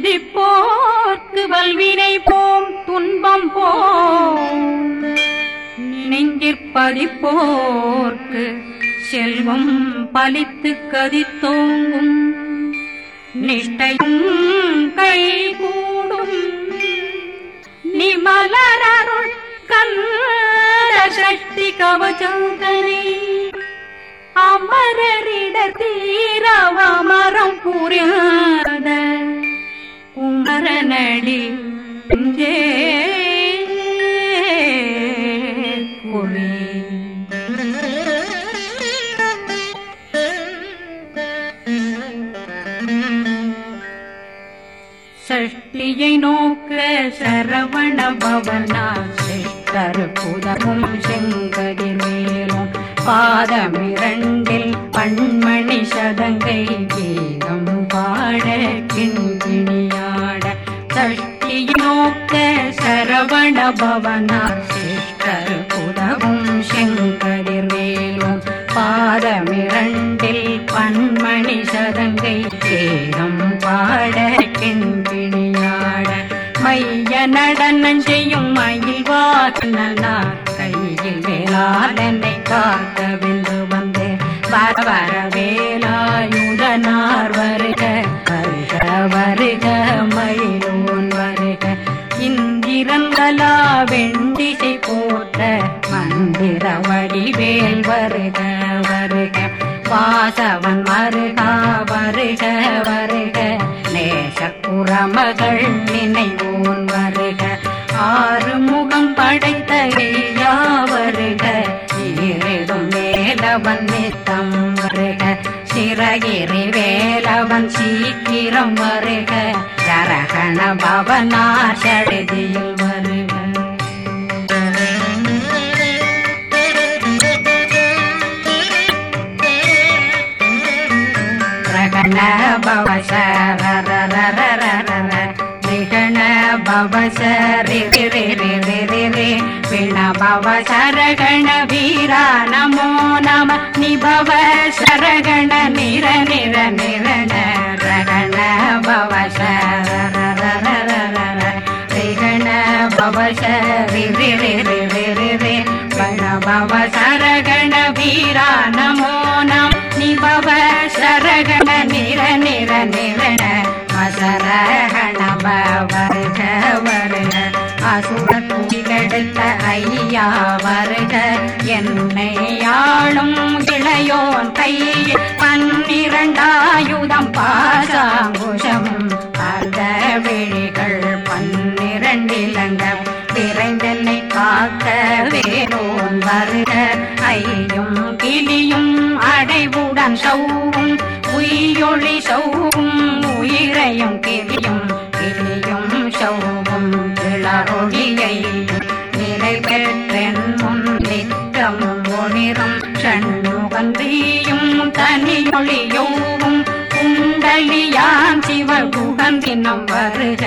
சிந்திப்போர்க்கு வல்வினை போம் துன்பம் போம் நெஞ்சிற்பதிப்போர்க்கு செல்வம் பலித்து கதித்தோங்கும் நிஷ்டையும் கைகூடும் நிமலரருள் கந்த சக்தி கவச்சந்தனை அமரரிட தீரவமரம் புரியாத குமரனடி நெஞ்சே குழி சஷ்டியை நோக்க சரவண பவனா சிஷ்டர் புதமும் செங்கதிர் மேலும் பாதமிரண்டில் பண்மணி சதங்கை கீதம் பாட கிண்கிணியாட சஷ்டியை நோக்க சரவண பவனா சிஷ்டர் புதமும் செங்கதிர் மேலும் பாதமிரண்டில் பன்மணி சதங்கை கேரம் பாட கிண்பிணியாட மைய நடனம் செய்யும் மயில் வாசனார் கையில் வேளாளனை காக்க வென்று வந்து வர வர வேலாயுதனார் வருக வருக வருக மயிலோன் வருக இந்திரந்தலா வெண்டிசை போற்ற மந்திர வடிவேல் வருக வருக வாசவன் மருகா வருக வருக நேச குரமகள் நினைவோன் வருக ஆறு முகம் படைத்த ஐயா வருக ஈரிடும் வேலவன் நித்தம் வருக சிறகிரி வேலவன் சீக்கிரம் வருக சரகண பவனார் சடுதியில் வருக ரகண பவசரரரரரரர நிகண பவசரி பிண பவ சரகண வீரா நமோ நம நிபவ சரகண நிர நிர நிரண ரகண பவசரரரரரர ரிகண பவசரி பண பவ சரகண வீரா நமோ நம நிபவ சரகண நிர நிர நிரண மசரகண வருக வருக அசுர குடிலெடுத்த ஐயா வருக என்னை ஆளும் இளையோன் கையில் பன்னிரண்டாயுதம் பாசாங்குஷம் அந்த விழிகள் பன்னிரண்டிலங்க விரைந்தென்னை காக்க வேறோன் வருக ஐயும் கிளியும் அடைவுடன் சௌவும் உயிரொளி சௌவும் உயிரையும் கிளியும் கிளியும் சௌவும் கிளறொழியை நிறைவேற்றென் முன் நித்தம் ஒளிரும் சண்முகந்தியும் தனியொளியோவும் குண்டலியான் சிவகுடன் தினம் வருக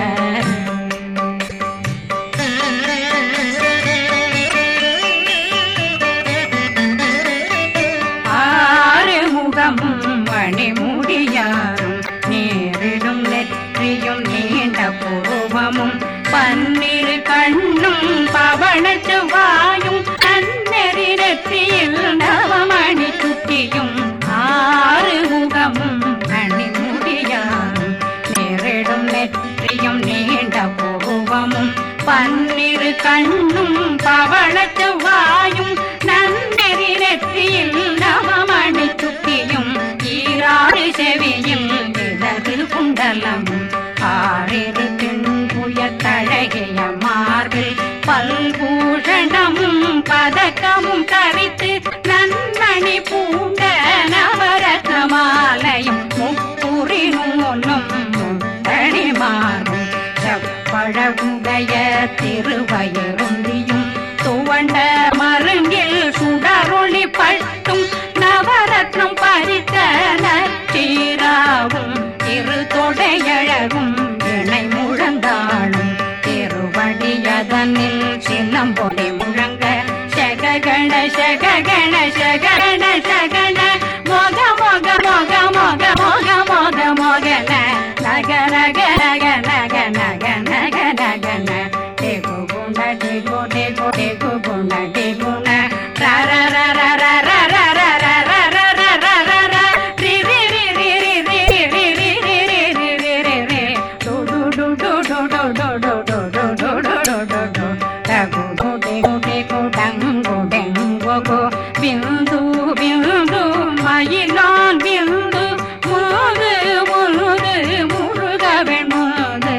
ஆறு முகமும் மணிமுடியாரும் நேரிடும் நெற்றியும் நீண்ட பூவமும் பன்னிரு கண்ணும் பவள செவ்வாயும் அன்னெறி நெற்றியில் நவமணி சுட்டியும் ஆறு முகமும் மணிமுடியாரும் நேரிடும் நெற்றியும் நீண்ட பூவமும் பன்னிரு கண்ணும் பவள செவ்வாயும் நன்னெறி நெற்றியில் நவமணி சுட்டியும் ஈராறு செவியும் விலகு குண்டலமும் ஆறிரு தின்புய தழகிய மார்பில் பல்பூஷணமும் பதக்கமும் தரித்து நன்மணி பூண்ட நவரத்ன மாலையும் முப்புரி நூலும் முத்தணி மாறும் செப்பழகுடைய திருவயருந்தியும் துவண்ட மருங்கில் சுடரொளி பட்டும் நவரத்னம் பறித்த நச்சீராவும் திரு தொடையழகும் இணை முழந்தாளும் திருவடியதனில் சிலம்பொலி முழங்க சககண சககண சககண சகண மொக மொக மொக மொக மொக மொக மொகன நகரக நகன நான் விந்து முழுது முழுது முழுக வேணுது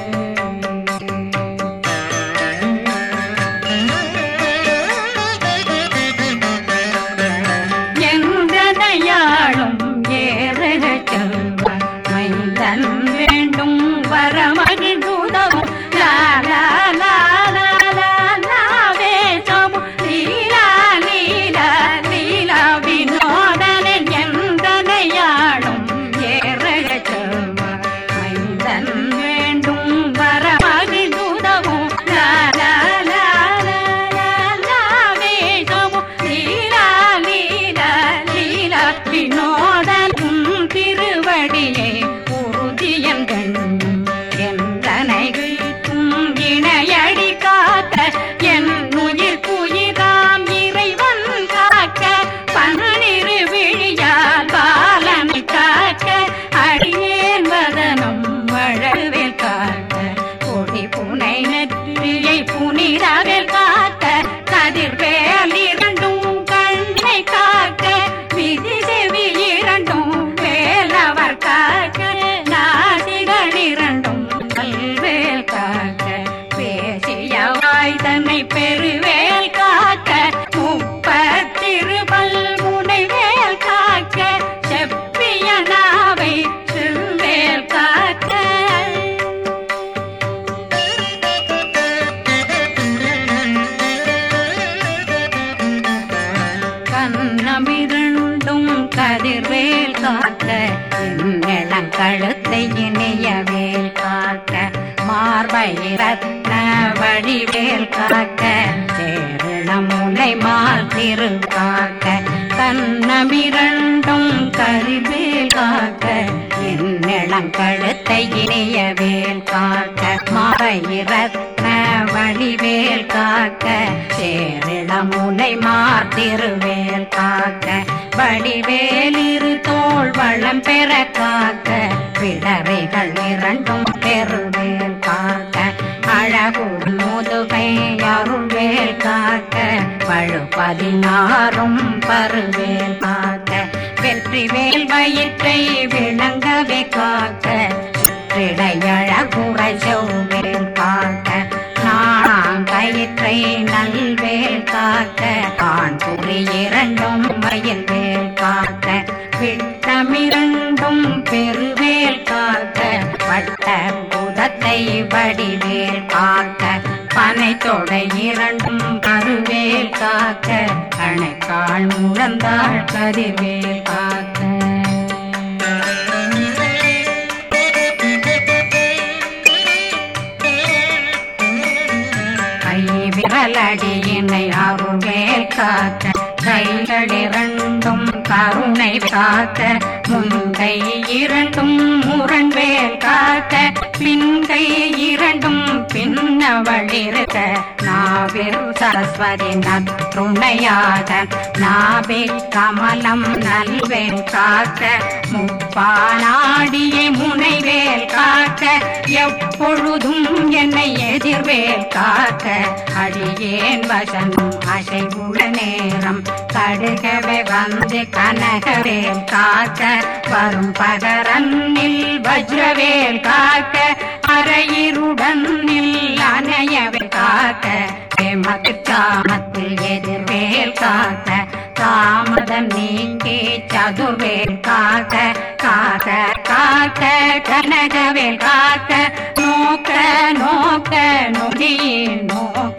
எந்தனையாளும் ஏறக செல்வான் மைந்தன் வேண்டும் வரமகிழ்ந்துதவும் லாலா லாலா லாலா வேஷமும் லீலா லீலா லீலா வினோதனன் எந்தனையாளும் ஏறக செல்வான் மைந்தன் வேண்டும் வரமகிழ்ந்துதவும் லாலா லாலா லாலா வேஷமும் லீலா லீலா லீலா வினோதன் உன் திருவடியை உறுதியன் கண்ணும் என்றனை வீட்டும் இணையடி காக்க என் உயிர் குயிராம் இறைவன் காக்க பன்னிரு விழியால் பாலனை காக்க அடியேன் வதனம் வழவில் காக்க கொடி புனை நெற்றியை புனிதவில் காக்க கதிர்வேல் இரண்டும் கண்ணை காக்க விதி செவி இரண்டும் வேலவர் காக்க நாசிகள் இரண்டும் கல்வேல் காக்க பேசிய வாய் தன்னை பெருவேல் காக்க முப்பத்திருபல் முனைவேல் காக்க செப்பிய நாவை செவ்வேல் காக்க கண்ணமிரண்டும் கதிர்வேல் காக்க என் கழுத்தை இணையவேல் காக்க மார்பை ரத்ன வடிவேல் காக்க சேரண முனை மால் திரு காக்க கண்ணமிரண்டும் கரிவேல் காக்க என் கழுத்தை இணையவேல் காக்க மார்பை ரத்ன வடிவேல் காக்க சேரிள முனை மாத்திருவேல் காக்க வடிவேல் இரு தோள் வளம் பெற காக்க பிடரைகள் இரண்டும் பெருவேல் காக்க அழகு முதுகை அருள்வேல் காக்க பழு பதினாறும் பருவேல் காக்க வெற்றிவேல் வயிற்றை விளங்கவே காக்க சிற்றிடையழகுற செவ்வேல் காக்க நாங்கயிற்றை நல்வேல் காக்க காண்புரி இரண்டும் மயில்வேல் காக்க விட்டமிரண்டும் பெருவேல் காக்க வட்ட புதத்தை வடிவேல் காக்க பனை தொடை இரண்டும் கருவேல் காக்க கணைக்கால் முழந்தாள் கதிர்வேல் காக்க கை விரலடியினை அருள்வேல் காக்க கைகளிரண்டும் கருணை காக்க முன்கை இரண்டும் முரண்வேல் காக்க பின்கை இரண்டும் பின்னவழிருக்க நாவில் சரஸ்வதி நற்றுணையாக நாபி கமலம் நல்வேல் காக்க முப்பானாடியை முனைவேல் காக்க எப்பொழுதும் என்னை எதிர்வேல் காக்க அடியேன் வசனம் அசைவுள்ள நேரம் கடுகவே வந்து கனகவேல் காக்க வரும் பகரன்னில் வஜ்ரவேல் காக்க அரையிருடன் அணையவே காக்க எமக்கு காமத்தில் எதிர்வேல் காக்க தாமதம் நீங்கி சதுர்வேல் காக்க காக்க காக்க கனகவேல் காக்க நோக்க நோக்க நொடியில் நோக்க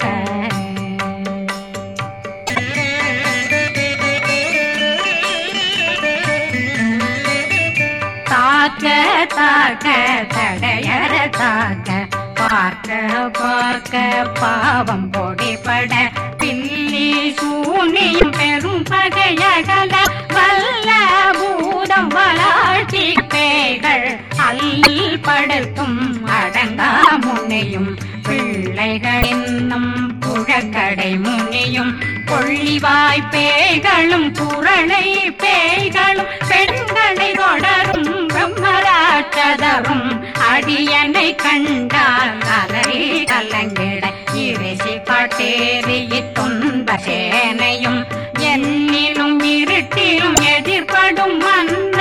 தாக்க தாக்க தடையற தாக்க பார்க்க பார்க்க பாவம் பொடிபட பில்லி சூனியும் பெரும் பகையகல வல்ல பூதம் வளாழ்ச்சி பேய்கள் அல் படுத்தும் அடங்கா முனையும் பிள்ளைகள் என்னும் புழக்கடை முனியும் கொள்ளிவாய் பேய்களும் குரளை பேய்களும் பெண்களை தொடரும் பிரம்மராட்சதரும் அடியனை கண்டால் அலை கலங்கிட இரிசி காட்டேறி துன்ப சேனையும் என்னிலும் இருட்டிலும் எதிர்படும் மன்ன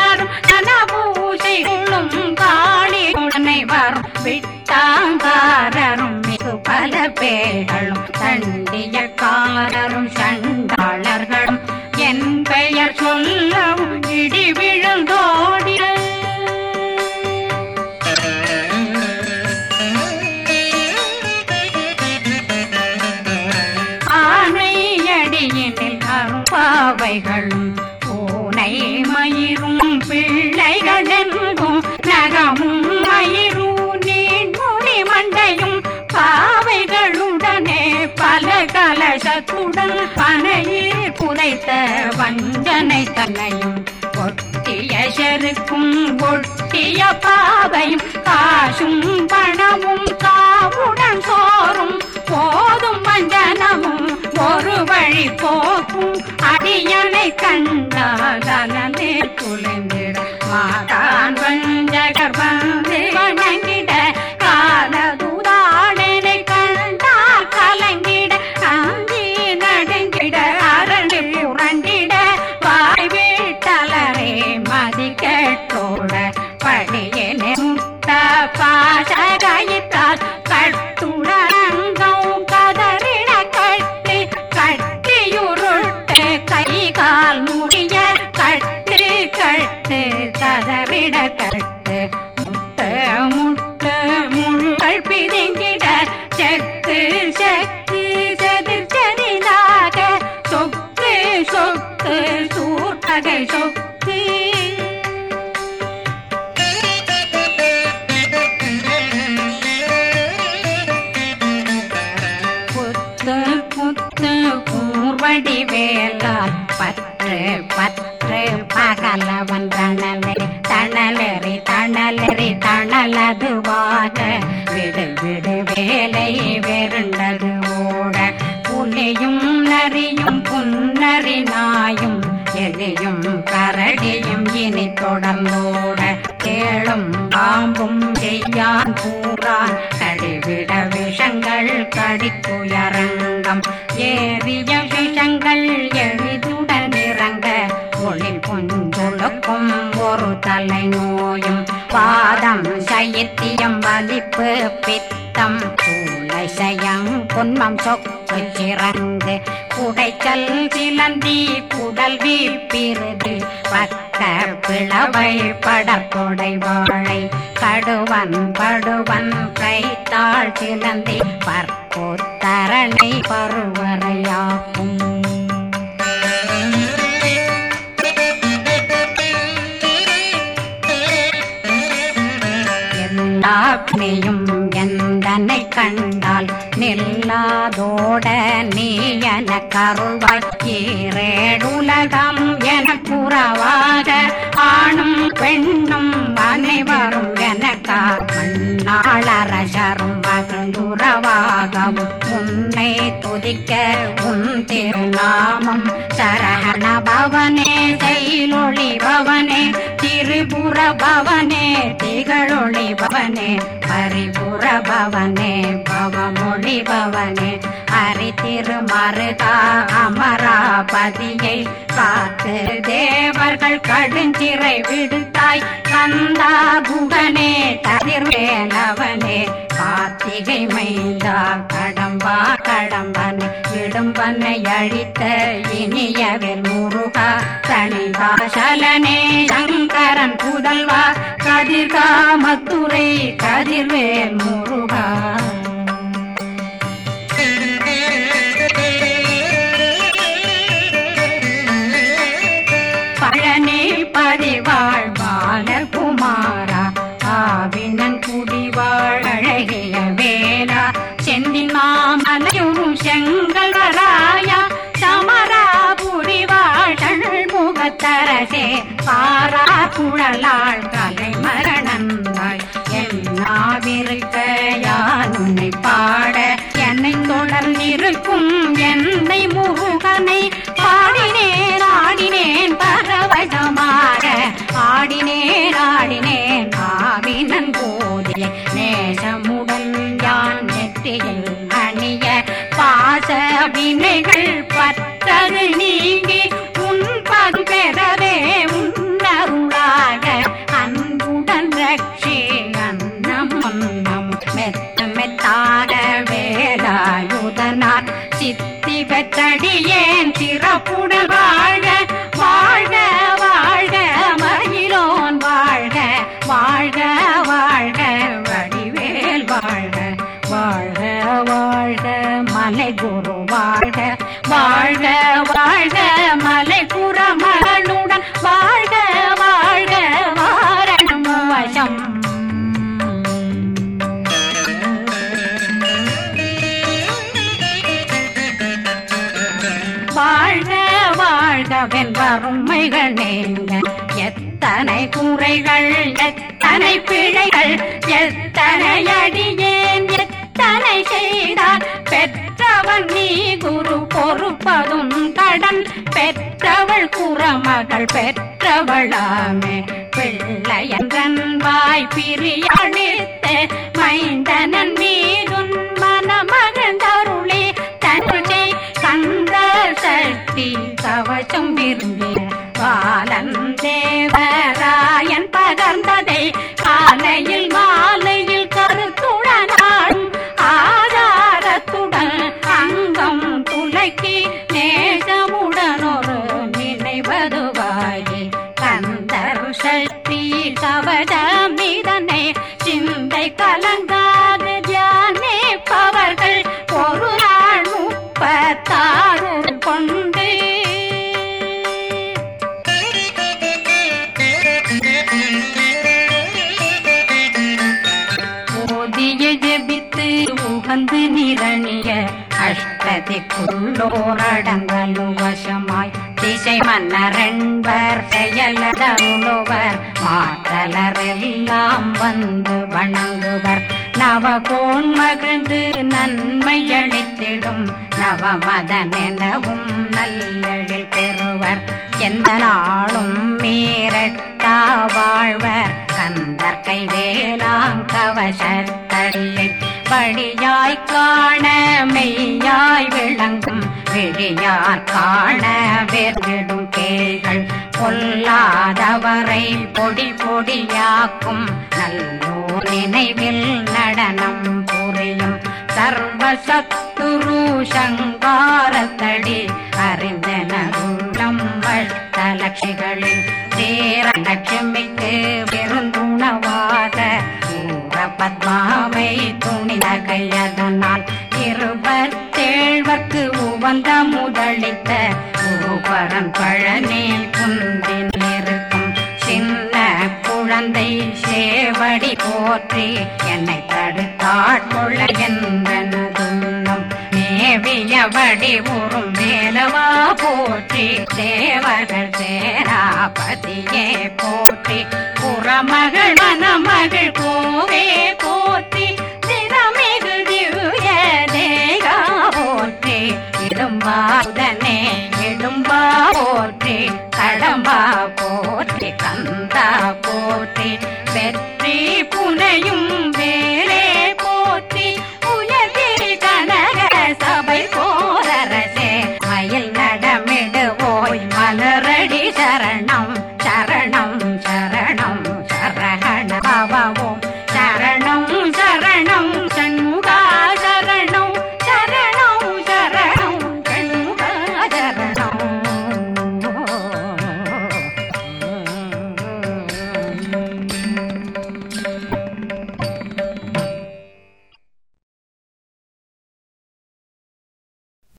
பிள்ளைகளும் பூனை மயிரும் பிள்ளைகள் என்பும் நகமும் மயிரும் நீண்முடி மண்டையும் பாவைகளுடனே பல கலசத்துடன் பனையில் புதைத்த வஞ்சனை தன்னையும் ஒட்டிய செருக்கும் ஒட்டிய பாவையும் காசும் பணமும் காவுடன் சோறும் போதும் வஞ்சனமும் ஒரு வழி போக்கும் அடியனை கண்டால் அலந்தே குலைந்திட மாதான் வஞ்சகர் வந்து வணங்கிட காலதுதாடனை கண்டால் கலங்கிட அஞ்சி நடுங்கிட அரண்டு புரண்டிட வாய் வீட்டலரே மதி கேட்டோட படியனே முத்த பாசகாயித்தால் கட்டுடங்கும் கதறிட கட்டி கட்டியுருட்டு கை கால் முடிய கட்டு கட்டு கதறிட கட்டு முட்ட முட்ட முள்கள் பிதுங்கிட செத்து செத்து செதிர் செதிலாக சொக்கு சொக்கு சூட்டகை சொக்கு புத்து புத்து கூர்வடி வேலால் பற்று பற்று பகலவன் தணலே தணலெறி தணலெறி தணலதுவாக விடு விடு வேலை வெருண்டது ஓட புலியும் நரியும் புன்னரி நாயும் எலியும் கரடியும் இனி தொடர்ந்தோட கேளும் பாம்பும் செய்யான் கூறான் கடிவிட விஷங்கள் கடித்துயரங்கம் ஏறிய விஷங்கள் எளிதுடன் இறங்க ஒளி புஞ்சொழுக்கும் ஒரு தலை நோயும் பாதம் சைத்தியம் வலிப்பு பித்தம் சூளை சயம் பொன்மம் சொக்கு சிறந்து குடைச்சல் சிலந்தி குடல் வீப்பிருது பக்க பிளவை படற்கொடை வாழை கடுவன் படுவன் கைத்தாள் சிலந்தி பற்போத்தரணை பருவரையாக்கும் எல்லாப்னியும் எந்தனை கண்டால் நில்லாதோட நீ என கருள்வாய் ஈரேடுலகம் என புறவாக ஆணும் பெண்ணும் அனைவரும் எனக்கா மண்ணாளரசரும் மகிழ்ந்துறவாகவும் உன்னை துதிக்க உன் திருநாமம் சரகண பவனே செயலொளி பவனே திரிபுர பவனே திகழொளி பவனே பரிபுர பவனே பவமொழி பவனே ஹரி திருமருகா அமராபதியை காத்து தேவர்கள் கடுஞ்சிறை விடுத்தாய் கந்தா குகனே கதிர்வேலவனே கார்த்திகை மைந்தா கடம்பா கடம்பனை விடும்பனை அழித்த இனியவில் முருகா தனிவாசலனே சங்கரன் புதல்வா கதிர்காமத்துறை கதிர்வேல் முருகா பழனி பதிவாழ் பாலகுமாரா ஆவினன் குடிவாழ் அழகிய வேலா செந்தின் மாமலையும் செங்கல் வராயா சமரா புரிவாழ் முகத்தரசே பாரா குழலாள் கலை மரணந்தாய் என்னாவிருக்க யான் உன்னை பாட என்னை தொடர்ந்திருக்கும் என்னை முருகனை பாடினேன் ஆடினேன் பரவசமாக ஆடினேன் ஆடினேன் ஆவினன் போதிய நேசமுடன் யான் நெற்றியில் அணிய பாச வினைகள் பற்றது நீங்கி உன் பது பெறவே உன்னருளாக அன்புடன் ரட்சி அன்னம் அன்னம் மெத்த மெத்தாக வேலாயுதனார் சித்தி பெற்றடியேன் சிறப்புடன் வாழ்க வாழ்க வாழ்க மயிலோன் வாழ்க வாழ்க வாழ்க வடிவேல் வாழ்க வாழ்க வாழ்க மலை குரு வாழ்க வாழ்க வாழ்க மலை எத்தனை குறைகள் எத்தனை பிழைகள் எத்தனை அடியேன் எத்தனை செய்தார் பெற்றவன் நீ குரு பொறுப்பதும் கடன் பெற்றவள் குறமகள் பெற்றவளாமே பிள்ளையன்றன் வாய் பிரியாழித்த மைந்தனன் மீதுன் மனமகந்தருளே தன்னை கந்த சக்தி கவசம் விரும்பிய பாலன் தேவராயன் பகர்ந்ததை காலையில் மாலையில் கருத்துடனாடும் ஆதாரத்துடன் அங்கம் துலக்கி நேசமுடன் ஒரு நினைவதுவாகி கந்தர் சக்தி கவசமிதனை சிந்தை கலங்காது தியானிப்பவர்கள் ஒரு நாள் முப்பத்தாறு கொண்டு ஓதிய ஜெபித்து உகந்து நிரணிய அஷ்டதிக்குள்ளோரடங்கலு வசமாய் திசை மன்னரென்பர் செயலதருளுவர் மாற்றலரெல்லாம் வந்து வணங்குவர் நவகோன் மகிழ்ந்து நன்மை அளித்திடும் நவமதனெனவும் நல்லெழில் பெறுவர் எந்த நாளும் மீறட்டா வாழ்வர் கந்தற்கை வேளாங் கவசத்தடியை படியாய் காண மெய்யாய் விளங்கும் விழியார் காண வேர்விடும் கேள்கள் பொல்லாதவரை பொடி பொடியாக்கும் நல்லோ நினைவில் நடனம் புரியும் சர்வசத்துரு சங்காரத்தடி அறிந்தனருள்ளம் அஷ்டலட்சிகளில் தேரலட்சுமிக்கு பெருந்துணவாக ஊர பத்மாவை துணித கையதனால் இருபத்தேழ்வர்க்கு உவந்த முதலித்த ஊபரன் பழனி குந்தின் இருக்கும் சின்ன குழந்தை சேவடி போற்றி என்னை தடுத்தாட்கொள்ள என்பனதுள்ளம் மேவியபடி உறும் மேலவா போற்றி தேவர்கள் சேராபதியே போற்றி புறமக